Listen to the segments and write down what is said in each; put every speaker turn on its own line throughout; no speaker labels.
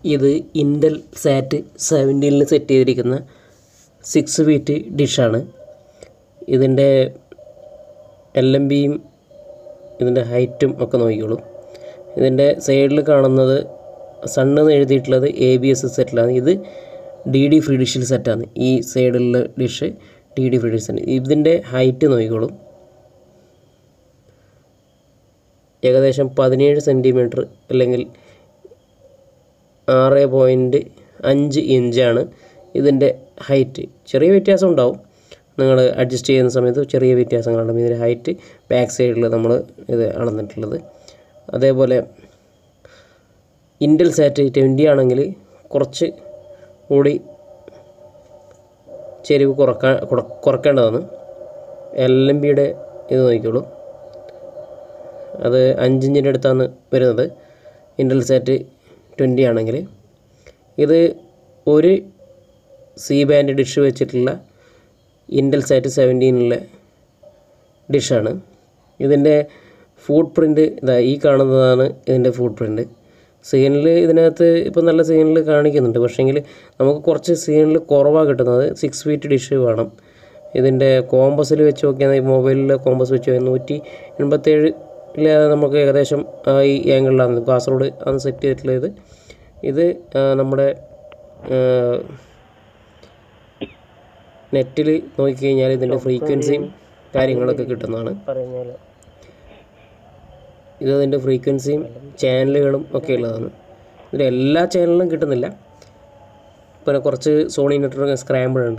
ഇത് Intelsat സെവൻറ്റീനിൽ set ചെയ്തിരിക്കുന്ന സിക്സ് ഫീറ്റ് ഡിഷാണ് ഇതിൻ്റെ എൽ എം ബിയും ഇതിൻ്റെ ഹൈറ്റും ഒക്കെ നോക്കിക്കോളൂ ഇതിൻ്റെ സൈഡിൽ കാണുന്നത് സണ്ണ് എന്ന് എഴുതിയിട്ടുള്ളത് എ ബി എസ് സെറ്റിലാണ് ഇത് ഡി ഡി ഫ്രീ ഡിഷിൽ സെറ്റാണ് ഈ സൈഡിലുള്ള dish D D free dish ഇതിൻ്റെ ഹൈറ്റ് നോക്കിക്കോളൂ ഏകദേശം പതിനേഴ് സെൻറ്റിമീറ്റർ അല്ലെങ്കിൽ ആറ് പോയിൻറ്റ് അഞ്ച് ഇഞ്ചാണ് ഇതിൻ്റെ ഹൈറ്റ് ചെറിയ വ്യത്യാസം ഉണ്ടാവും നിങ്ങൾ അഡ്ജസ്റ്റ് ചെയ്യുന്ന സമയത്ത് ചെറിയ വ്യത്യാസങ്ങളുണ്ടാവും ഇതിൻ്റെ ഹൈറ്റ് ബാക്ക് സൈഡിൽ നമ്മൾ ഇത് അളന്നിട്ടുള്ളത് അതേപോലെ ഇൻഡൽ സാറ്റ് ട്വൻറ്റി ആണെങ്കിൽ കുറച്ച് കൂടി ചെരിവ് കുറക്കാൻ കുറ- കുറക്കേണ്ടതാണ് എൽ എം ബിയുടെ ഇത് നോക്കിക്കോളൂ അത് അഞ്ചിഞ്ചിൻ്റെ അടുത്താണ് വരുന്നത് ഇൻഡൽ സാറ്റ് ട്വൻറ്റി ആണെങ്കിൽ ഇത് ഒരു സി ബാൻഡ് ഡിഷ് വെച്ചിട്ടുള്ള ഇൻഡൽ സാറ്റ് സെവൻറ്റീനിലെ ഡിഷാണ് ഇതിൻ്റെ ഫുട് പ്രിൻ്റ് ഇതാ ഈ കാണുന്നതാണ് ഇതിൻ്റെ ഫുട് പ്രിൻ്റ് സീനിൽ ഇതിനകത്ത് ഇപ്പോൾ നല്ല സീനിൽ കാണിക്കുന്നുണ്ട് പക്ഷേങ്കിൽ നമുക്ക് കുറച്ച് സീനിൽ കുറവാണ് കിട്ടുന്നത് സിക്സ് ഫീറ്റ് ഡിഷ് വേണം ഇതിൻ്റെ കോമ്പസിൽ വെച്ച് നോക്കിയാൽ ഈ മൊബൈലിലെ കോമ്പസ് വെച്ച് നോക്കിയാൽ നൂറ്റി എൺപത്തേഴ് നമുക്ക് ഏകദേശം ആ ഈ ആംഗിളിലാണ് കാസർഗോഡ് ആണ് സെറ്റ് ചെയ്തിട്ടുള്ളത് ഇത് ആ, നമ്മുടെ നെറ്റിൽ നോക്കിക്കഴിഞ്ഞാൽ ഇതിൻ്റെ ഫ്രീക്വൻസിയും കാര്യങ്ങളൊക്കെ കിട്ടുന്നതാണ്
പറഞ്ഞാൽ
ഇത് അതിൻ്റെ ഫ്രീക്വൻസിയും ചാനലുകളും ഒക്കെ ഉള്ളതാണ് ഇതിൽ എല്ലാ ചാനലിലും കിട്ടുന്നില്ല പിന്നെ കുറച്ച് സോണി നെറ്റ്വർക്ക് സ്ക്രാമ്പിൾ ഉണ്ട്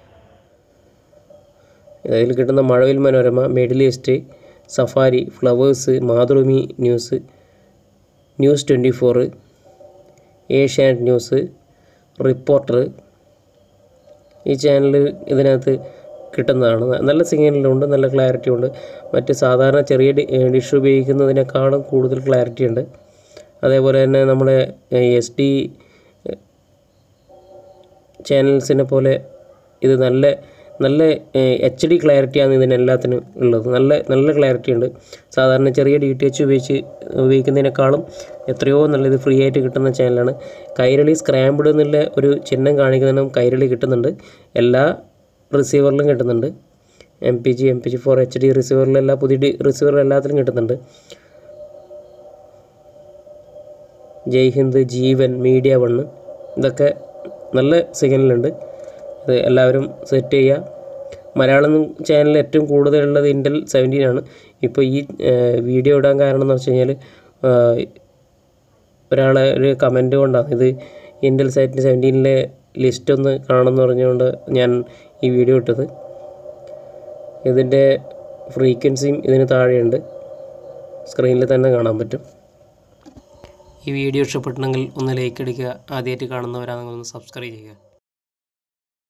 ഇതിൽ കിട്ടുന്ന Mazhavil Manorama middle east safari flowers Mathrubhumi news news twenty four Asianet news reporter ഈ ചാനൽ ഇതിനകത്ത് കിട്ടുന്നതാണ് നല്ല സിഗ്നലുണ്ട് നല്ല ക്ലാരിറ്റി ഉണ്ട് മറ്റ് സാധാരണ ചെറിയ ഡി- ഡിഷ് ഉപയോഗിക്കുന്നതിനേക്കാളും കൂടുതൽ ക്ലാരിറ്റി ഉണ്ട് അതേപോലെ തന്നെ നമ്മുടെ എസ് ഡി ചാനൽസിനെ പോലെ ഇത് നല്ല നല്ല എച്ച് ഡി ക്ലാരിറ്റിയാണ് ഇതിനെല്ലാത്തിനും ഉള്ളത് നല്ല നല്ല ക്ലാരിറ്റി ഉണ്ട് സാധാരണ ചെറിയ ഡി ടി എച്ച് ഉപയോഗിച്ച് ഉപയോഗിക്കുന്നതിനേക്കാളും എത്രയോ നല്ലത് ഫ്രീ ആയിട്ട് കിട്ടുന്ന ചാനലാണ് കൈരളി സ്ക്രാമ്പിഡ് എന്നുള്ള ഒരു ചിഹ്നം കാണിക്കുന്നതിനും കൈരളി കിട്ടുന്നുണ്ട് എല്ലാ റിസീവറിലും കിട്ടുന്നുണ്ട് M P G M P G four H D റിസീവറിലെല്ലാം പുതിയ ഡി റിസീവർ എല്ലാത്തിലും കിട്ടുന്നുണ്ട് ജയ് ഹിന്ദ് ജീവൻ മീഡിയ വണ്ണ് ഇതൊക്കെ നല്ല സിഗ്നലുണ്ട് ഇത് എല്ലാവരും സെറ്റ് ചെയ്യുക മലയാളം ചാനൽ ഏറ്റവും കൂടുതലുള്ളത് ഇൻറ്റൽ സെവൻറ്റീൻ ആണ് ഇപ്പോൾ ഈ ഏഹ്, വീഡിയോ ഇടാൻ കാരണം എന്ന് വെച്ച് കഴിഞ്ഞാൽ ഒരാളെ ഒരു കമൻറ്റ് കൊണ്ടാണ് ഇത് ഇൻറ്റൽ സെറ്റ് സെവൻറ്റീനിലെ ലിസ്റ്റ് ഒന്ന് കാണുമെന്ന് പറഞ്ഞുകൊണ്ട് ഞാൻ ഈ വീഡിയോ ഇട്ടത് ഇതിൻ്റെ ഫ്രീക്വൻസിയും ഇതിന് താഴെയുണ്ട് സ്ക്രീനിൽ തന്നെ കാണാൻ പറ്റും ഈ വീഡിയോ ഇഷ്ടപ്പെട്ടിട്ടുണ്ടെങ്കിൽ ഒന്ന് ലൈക്ക് അടിക്കുക ആദ്യമായിട്ട് കാണുന്നവരാണെങ്കിൽ ഒന്ന് സബ്സ്ക്രൈബ് ചെയ്യുക